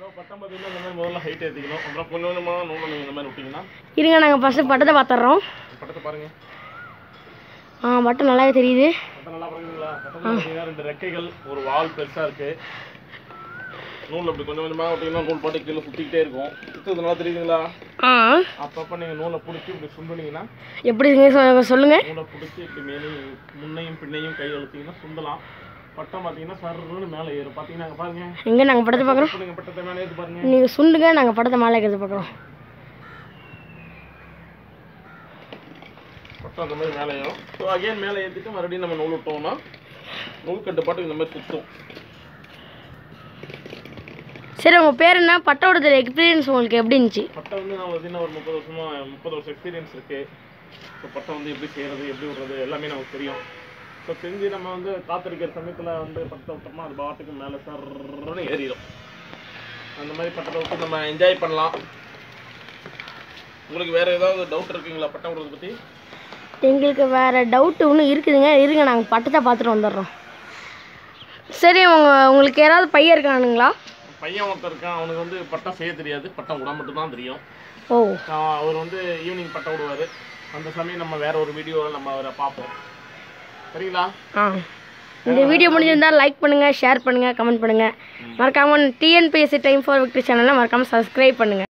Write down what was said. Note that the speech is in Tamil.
ஸோ பட்டம் பார்த்தீங்கன்னா இந்த மாதிரி முதல்ல ஹைட் ஏற்றிக்கணும் அப்புறம் கொஞ்சம் கொஞ்சமாக நூலை நீங்கள் இந்த மாதிரி விட்டிங்கன்னா இருங்க நாங்கள் ஃபஸ்ட்டு பட்டத்தை பார்த்துட்றோம் பட்டத்தை பாருங்க ஆ பட்டம் நல்லாவே தெரியுது பட்டம் நல்லா பாருங்களா பட்டம் பார்த்தீங்கன்னா ரெண்டு ரெக்கைகள் ஒரு வால் பெருசாக இருக்கு நூல் அப்படி கொஞ்சம் கொஞ்சமாக விட்டிங்கன்னா நூல் பாட்டு கீழே சுற்றிக்கிட்டே இருக்கும் சுற்றுறது நல்லா தெரியுதுங்களா ஆ அப்பப்போ நீங்கள் நூலை பிடிச்சி இப்படி சுண்டுனீங்கன்னா எப்படிங்க சொ- சொல்லுங்க நூலை பிடிச்சி இப்படி மேலே முன்னையும் பின்னையும் கை அழுத்திங்கன்னா சுண்டலாம் பட்டம் பார்த்தீங்கன்னா சர்ன்னு மேலே ஏறும் பார்த்தீங்கன்னா அங்கே பாருங்க எங்கே நாங்கள் படத்தை பார்க்குறோம் இப்போ நீங்கள் பட்டத்தை மேலே ஏற்று பாருங்க நீங்கள் சுண்டுங்க நாங்கள் படத்தை மேலே இருக்கிறத பார்க்குறோம் பட்டம் அந்த மாதிரி மேலே ஏறும் ஸோ அகைன் மேலே ஏற்றிட்டு மறுபடியும் நம்ம நூல் விட்டோம்னா நூல் கட்டு பாட்டுக்கு இந்த மாதிரி சுற்றும் சரி உங்கள் பேர் என்ன பட்ட விடுதல் எக்ஸ்பீரியன்ஸ் உங்களுக்கு எப்படி இருந்துச்சு பட்டம் வந்து நான் பார்த்தீங்கன்னா ஒரு முப்பது வருஷமா முப்பது வருஷம் எக்ஸ்பீரியன்ஸ் இருக்கு ஸோ பட்டம் வந்து எப்படி செய்யறது எப்படி விடுறது எல்லாமே நமக்கு தெரியும் ஸோ செஞ்சு நம்ம வந்து காத்திருக்கிற சமயத்தில் வந்து பட்டத்தை விட்டோம்னா அது பாட்டுக்கு மேலே சர்ன்னு ஏறிடும் அந்த மாதிரி பட்டத்தை விட்டு நம்ம என்ஜாய் பண்ணலாம் உங்களுக்கு வேற ஏதாவது டவுட் இருக்குங்களா பட்டம் விடுறதை பற்றி எங்களுக்கு வேறு டவுட்டு ஒன்றும் இருக்குதுங்க இருங்க நாங்கள் பட்டத்தை பார்த்துட்டு வந்துடுறோம் சரி உங்க உங்களுக்கு யாராவது பையன் இருக்கானுங்களா பையன் ஒருத்தர் இருக்கான் அவனுக்கு வந்து பட்டம் செய்ய தெரியாது பட்டம் விட மட்டும் தான் தெரியும் ஓ ஆஹ் அவர் வந்து ஈவினிங் பட்டம் விடுவார் அந்த சமயம் நம்ம வேற ஒரு வீடியோவில் நம்ம அவரை பார்ப்போம் சரிங்களா ஆ இந்த வீடியோ முடிஞ்சிருந்தால் லைக் பண்ணுங்கள் ஷேர் பண்ணுங்கள் கமெண்ட் பண்ணுங்கள் மறக்காமல் டிஎன்பிஎஸ்சி டைம் ஃபார் விக்டரி சேனலை மறக்காமல் சப்ஸ்கிரைப் பண்ணுங்கள்